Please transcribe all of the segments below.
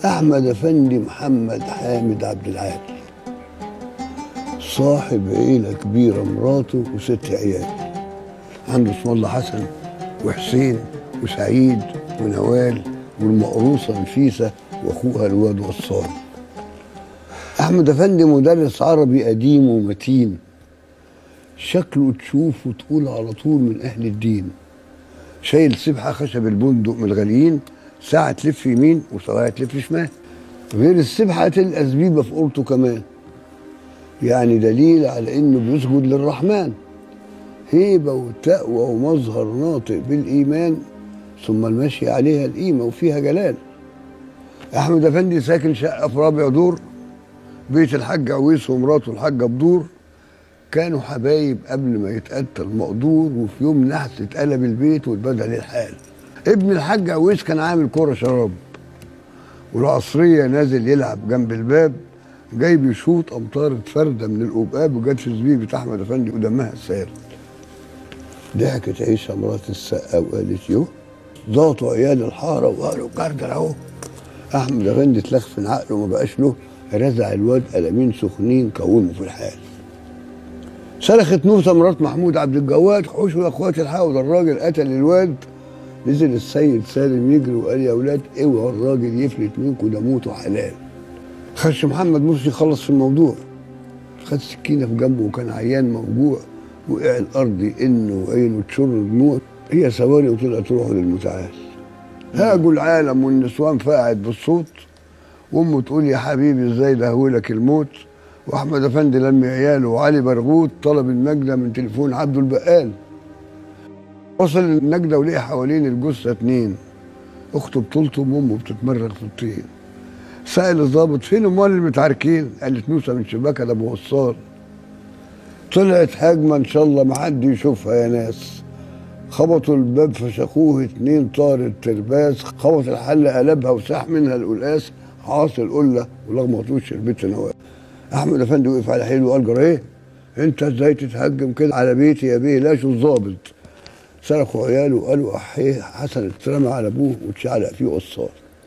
احمد افندي محمد حامد عبد العال صاحب عيله كبيره مراته وست عيال عنده اسم الله حسن وحسين وسعيد ونوال والمقروصه نفيسه واخوها الواد وصال احمد افندي مدرس عربي قديم ومتين شكله تشوفه تقول على طول من اهل الدين شايل سبحه خشب البندق من الغاليين ساعه تلف يمين وساعه تلف شمال غير السبحه تلقى زبيبه في قورته كمان يعني دليل على انه بيسجد للرحمن هيبه وتقوى ومظهر ناطق بالايمان ثم المشي عليها القيمه وفيها جلال احمد افندي ساكن شقه في رابع دور بيت الحاج عويس ومراته الحاجه بدور كانوا حبايب قبل ما يتقتل مقدور وفي يوم نحس اتقلب البيت واتبدل الحال ابن الحاج عويس كان عامل كرة شراب والعصرية نازل يلعب جنب الباب جاي بيشوط أمطار فردة من القباب وجت في زبيبة أحمد أفندي ودمها سال ضحكت عيشة مرات السقا وقالت يوه ضغطوا عيال الحارة وقالوا جردل أهو أحمد أفندي اتلخفن عقله ما بقاش له رزع الواد قلمين سخنين كونوا في الحال صرخت نوسه مرات محمود عبد الجواد حوشوا يا اخواتي الحقوا ده الراجل قتل الواد نزل السيد سالم يجري وقال يا اولاد اوعوا الراجل يفلت منكم ده موته حلال خش محمد مرسي خلص في الموضوع خد سكينه في جنبه وكان عيان موجوع وقع الارض انه وعينه تشر دموع هي ثواني وطلعت روحه للمتعال هاجوا العالم والنسوان فقعت بالصوت وامه تقول يا حبيبي ازاي دهولك الموت واحمد افندي لم عياله وعلي برغوت طلب النجده من تليفون عبده البقال وصل النجده ولقي حوالين الجثه اتنين اخته بطولته وامه بتتمرغ في الطين سأل الظابط فين امال اللي متعاركين؟ قالت نوسه من شباكه ابو وصال طلعت هجمه ان شاء الله ما حد يشوفها يا ناس خبطوا الباب فشخوه اتنين طار الترباس خبط الحله قلبها وساح منها القلقاس عاص القله ولغمط وش البيت نواف احمد افندي وقف على حيله وقال جرى ايه؟ انت ازاي تتهجم كده على بيتي يا بيه لا شو الظابط صرخوا عياله وقالوا احيه حسن اترمى على ابوه واتشعلق فيه قصار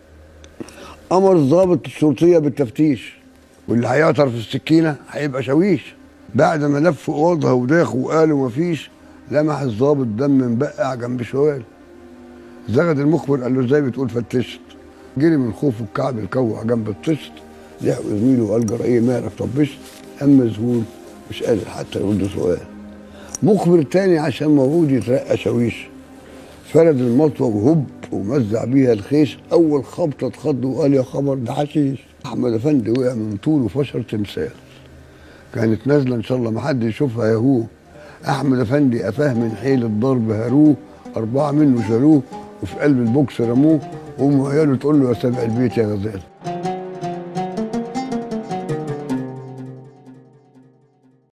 امر الضابط الشرطيه بالتفتيش واللي هيعطر في السكينه هيبقى شاويش بعد ما لفوا اوضها وداخوا وقالوا مفيش لمح الضابط دم مبقع جنب شوال زغد المخبر قال له ازاي بتقول فتشت جري من خوفه الكعب الكوع جنب الطشت لحق زميله وقال جرى ايه مالك طبشت اما مذهول مش قادر حتى يرد سؤال مخبر تاني عشان موعود يترقى شاويش فرد المطوه وهب ومزع بيها الخيش اول خبطه اتخض وقال يا خبر ده حشيش احمد افندي وقع من طوله وفشر تمثال كانت نازله ان شاء الله ما حد يشوفها يا هو احمد افندي قفاه من حيل الضرب هروه اربعه منه شالوه وفي قلب البوكس رموه وام عياله تقول له يا سابع البيت يا غزال